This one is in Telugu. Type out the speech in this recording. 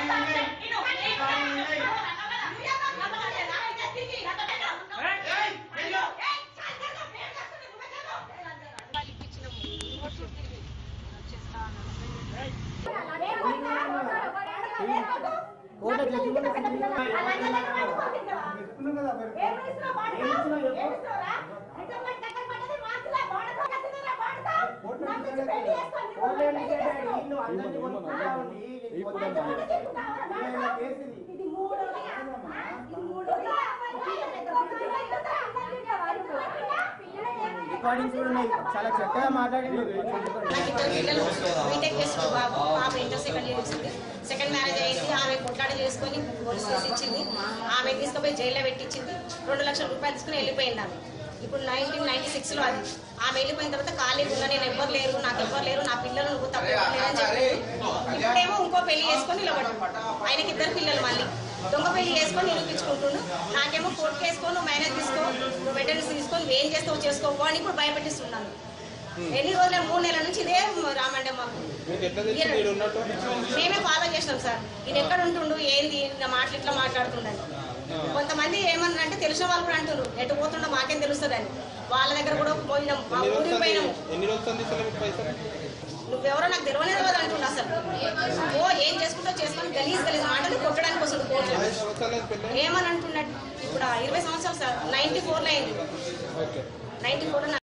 కోట జడ్జిమెంట్ రికార్డింగ్స్ కూడా ఉన్నాయి చాలా చక్కగా మాట్లాడింది నాకు ఇద్దరు పిల్లలు బీటెక్ చేస్తుంది బాబు పాప ఇంటర్ సెకండ్ ఇయర్ చేస్తుంది సెకండ్ మ్యారేజ్ అయింది ఆమె కొట్లాట చేసుకొని పోలీస్ కేసు ఇచ్చింది ఆమె తీసుకుపోయి జైల్లో పెట్టించింది రెండు లక్షల రూపాయలు తీసుకుని వెళ్ళిపోయింది ఆమె ఇప్పుడు నైన్టీన్ నైన్టీ సిక్స్లో అది ఆమె వెళ్ళిపోయిన తర్వాత ఖాళీగా ఉన్నా నేను ఎవ్వరు లేరు నాకు ఎవ్వరు లేరు నా పిల్లలు నువ్వు తప్ప ఎవరు లేరని చెప్పి ఇప్పుడేమో ఇంకో పెళ్లి చేసుకొని నిలబడ్డాడు ఆయనకి ఇద్దరు పిల్లలు మళ్ళీ దొంగ పెళ్లి చేసుకొని నిరూపించుకుంటుండు నాకేమో కోర్టు కేసుకొని నువ్వు మ్యారేజ్ తీసుకో నువ్వు వెంటనే తీసుకొని నువ్వు ఏం చేస్తావు చేసుకోవు అని ఇప్పుడు భయపెట్టిస్తున్నాను ఎన్ని రోజులు మూడు నెలల నుంచి ఇదే రామండే మాకు మేమే ఫాలో చేసినాం సార్ ఇది ఎక్కడ ఉంటుండు ఏంది నా మాటలు ఇట్లా మాట్లాడుతుండని కొంతమంది ఏమన్నా అంటే తెలిసిన వాళ్ళు కూడా అంటున్నారు ఎటు పోతుండో మాకేం తెలుస్తుందని వాళ్ళ దగ్గర కూడా పోయినాం మా ఊరికి పోయినాము ఎన్ని రోజులు తీసుకోలే మీకు పైసలు నువ్వెవరో నాకు తెలియనే తెలియదు అంటుండు అసలు ఓ ఏం చేసుకుంటో చేసుకొని గలీజ్ గలీజ్ మాటలు కొట్టడానికి వస్తుంది కోర్టులో ఐదు సంవత్సరాలు పెళ్ళి ఏమని అంటున్నట్టు ఇప్పుడు ఆ ఇరవై సంవత్సరాలు సార్ నైన్టీ ఫోర్లో అయింది ఓకే నైన్టీ ఫోర్లో